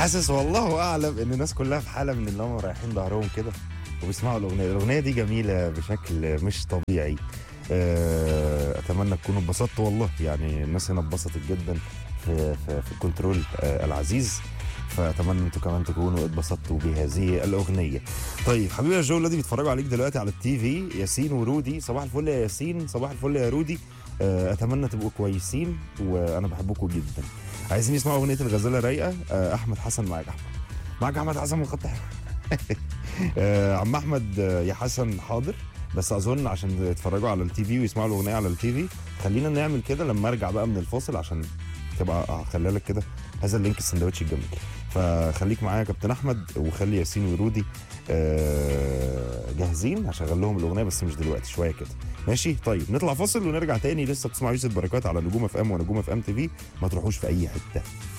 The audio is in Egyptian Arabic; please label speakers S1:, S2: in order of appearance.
S1: حاسس والله اعلم ان الناس كلها في حاله من اللي هم رايحين ظهرهم كده وبيسمعوا الاغنيه الاغنيه دي جميله بشكل مش طبيعي آه، اتمنى تكونوا اتبسطتوا والله يعني الناس هنا اتبسطت جدا في في, في الكنترول آه، العزيز فاتمنى انتوا كمان تكونوا اتبسطتوا بهذه الاغنيه. طيب حبيبي يا جو الذي بيتفرجوا عليك دلوقتي على التي في ياسين ورودي صباح الفل يا ياسين صباح الفل يا رودي آه، اتمنى تبقوا كويسين وانا بحبكم جدا. عايزين يسمعوا اغنيه الغزاله رايقه آه، احمد حسن معاك احمد معاك احمد حسن من خط آه، عم احمد آه، يا حسن حاضر بس اظن عشان يتفرجوا على التي في ويسمعوا الاغنيه على التي في خلينا نعمل كده لما ارجع بقى من الفاصل عشان تبقى هخلي لك كده هذا اللينك السندوتش الجميل فخليك معايا يا كابتن احمد وخلي ياسين ورودي آه، جاهزين هشغل لهم الاغنيه بس مش دلوقتي شويه كده ماشي طيب نطلع فاصل ونرجع تاني لسه بتسمع يوسف بركات على نجوم اف ام ونجوم اف ام تي في ما تروحوش في اي حته